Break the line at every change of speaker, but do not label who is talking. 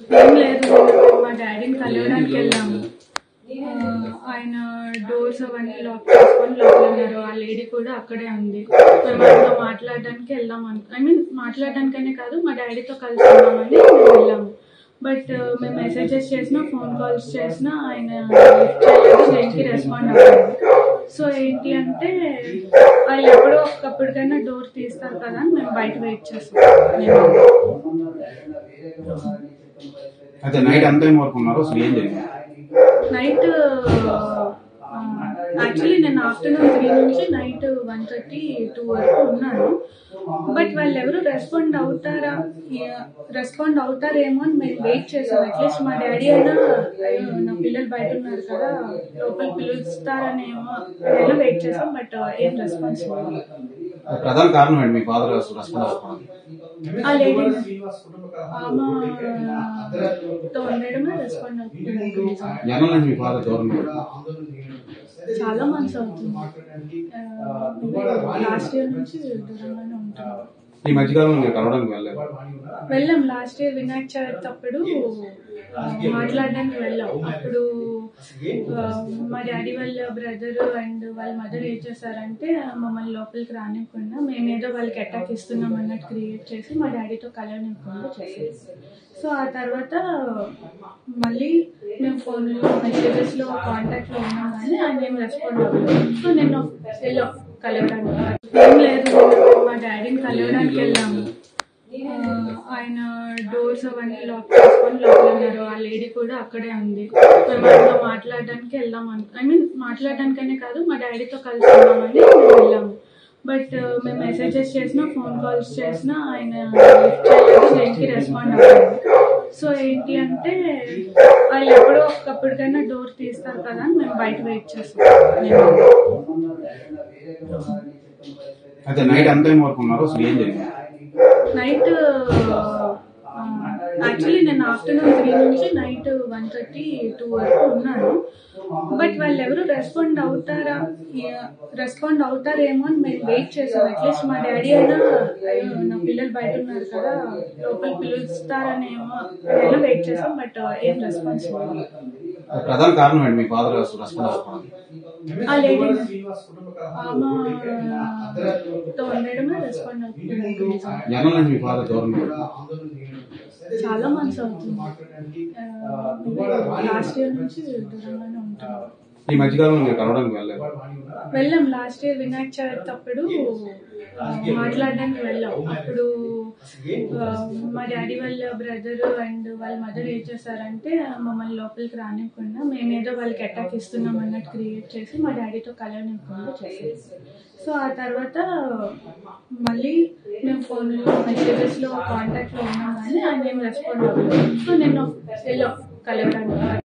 ఏం లేదు మా డాడీని కలవడానికి వెళ్ళాము ఆ, ఆయన డోర్స్ అవన్నీ లాక్ చేసుకొని లోపల ఉన్నారు ఆ లేడీ కూడా అక్కడే ఉంది మేము ఆయనతో మాట్లాడడానికి వెళ్దాం అను ఐ మీన్ మాట్లాడడానికనే కాదు మా డాడీతో కలిసి ఉన్నామని మేము వెళ్ళాము బట్ మేము మెసేజెస్ చేసినా ఫోన్ కాల్స్ చేసినా ఆయన లిఫ్ట్ చేయలేదు దేనికి రెస్పాండ్ అవ్వలేదు సో ఏంటి అంటే వాళ్ళు ఎప్పుడో ఒక్కప్పటికైనా డోర్ తీస్తారు కదా అని మేము బయట వెయిట్ చేస్తాం
అయితే నైట్ ఎంత టైం వరకు ఉన్నారు అసలు ఏం జరిగింది
నైట్ యాక్చువల్లీ నేను ఆఫ్టర్నూన్ త్రీ నుంచి నైట్ వన్ థర్టీ టూ వరకు ఉన్నాను బట్ వాళ్ళు ఎవరు రెస్పాండ్ అవుతారా రెస్పాండ్ అవుతారేమో అని మేము వెయిట్ చేసాం అట్లీస్ట్ మా డాడీ అయినా "అయ్యో, నా పిల్లలు బయట ఉన్నారు కదా లోపల పిలుస్తారనేమో అయినా వెయిట్ చేసాం బట్ ఏం రెస్పాన్స్ లేదు
ప్రధాన కారణం ఏంటి మీ ఫాదర్ రెస్పాండ్ అవ్వకపోవడానికి
ఆ లేడీ ఆమెతో ఉండడమే రెస్పాండ్ అవుతుంది
జనరల్ నుంచి మీ ఫాదర్ దూరంగా ఉన్నారు.
చాలా మంత్స్ అవుతుంది లాస్ట్ ఇయర్ నుంచి దూరంగానే ఉంటున్నాం
ఈ మధ్యకాలంలో మీరు కలవడానికి వెళ్ళలేదు
వెళ్ళాం లాస్ట్ ఇయర్ వినాయక చవితి అప్పుడు ఆ, మాట్లాడడానికి వెళ్ళాం అప్పుడు ఆ, మా డాడీ వాళ్ళ బ్రదర్ అండ్ వాళ్ళ మదర్ ఏం చేశారంటే మమ్మల్ని లోపలికి రానివ్వకుండా మేమేదో వాళ్ళకి అటాక్ ఇస్తున్నాం అన్నట్టు క్రియేట్ చేసి మా డాడీతో కలవనివ్వకుండా చేసేది సో ఆ తర్వాత మళ్ళీ మేము ఫోన్లో మెసేజెస్లో కాంటాక్ట్లో ఉన్నాం కానీ ఆయన ఏం రెస్పాండ్ అవ్వలేదు సో నేను వెళ్ళాం కలవడానికి ఏం లేదు మా డాడీని కలవడానికి వెళ్ళాము ఆ, ఆయన డోర్స్ అవన్నీ లాక్ చేసుకొని లోపల ఉన్నారు ఆ లేడీ కూడా అక్కడే ఉంది మేము ఆయనతో మాట్లాడడానికి వెళ్దాం అను ఐ మీన్ మాట్లాడడానికనే కాదు మా డాడీతో కలిసి ఉన్నామని మేము వెళ్ళాము బట్ మేము మెసేజెస్ చేసినా ఫోన్ కాల్స్ చేసినా ఆయన లిఫ్ట్ చేయలేదు దేనికి రెస్పాండ్ అవ్వలేదు సో ఏంటి అంటే వాళ్ళు ఎప్పుడో ఒక్కప్పటికైనా డోర్ తీస్తారు కదా అని మేము బయట వెయిట్ చేస్తాం
అయితే నైట్ ఎంత టైం వరకు ఉన్నారు అసలు ఏం జరిగింది
నైట్ యాక్చువల్లీ నేను ఆఫ్టర్నూన్ త్రీ నుంచి నైట్ వన్ థర్టీ టూ వరకు ఉన్నాను బట్ వాళ్ళు ఎవరు రెస్పాండ్ అవుతారా రెస్పాండ్ అవుతారేమో అని మేము వెయిట్ చేసాం అట్లీస్ట్ మా డాడీ అయినా "అయ్యో, నా పిల్లలు బయట ఉన్నారు కదా లోపల పిలుస్తారనేమో అయినా వెయిట్ చేసాం బట్ ఏం రెస్పాన్స్ లేదు
ప్రధాన కారణం ఏంటి మీ ఫాదర్ రెస్పాండ్ అవ్వకపోవడానికి
ఆ లేడీ ఆమెతో ఉండడమే రెస్పాండ్ అవుతుంది
జనరల్ నుంచి మీ ఫాదర్ దూరంగా ఉన్నారు.
చాలా మంత్స్ అవుతుంది లాస్ట్ ఇయర్ నుంచి దూరంగానే ఉంటున్నాం
ఈ మధ్యకాలంలో మీరు కలవడానికి వెళ్ళలేదు
వెళ్ళాం లాస్ట్ ఇయర్ వినాయక చవితి అప్పుడు ఆ, మాట్లాడడానికి వెళ్ళాం అప్పుడు ఆ, మా డాడీ వాళ్ళ బ్రదర్ అండ్ వాళ్ళ మదర్ ఏం చేశారంటే మమ్మల్ని లోపలికి రానివ్వకుండా మేమేదో వాళ్ళకి అటాక్ ఇస్తున్నాం అన్నట్టు క్రియేట్ చేసి మా డాడీతో కలవనివ్వకుండా చేసేది సో ఆ తర్వాత మళ్ళీ మేము ఫోన్లో మెసేజెస్లో కాంటాక్ట్లో ఉన్నాం కానీ ఆయన ఏం రెస్పాండ్ అవ్వలేదు సో నేను వెళ్ళాం కలవడానికి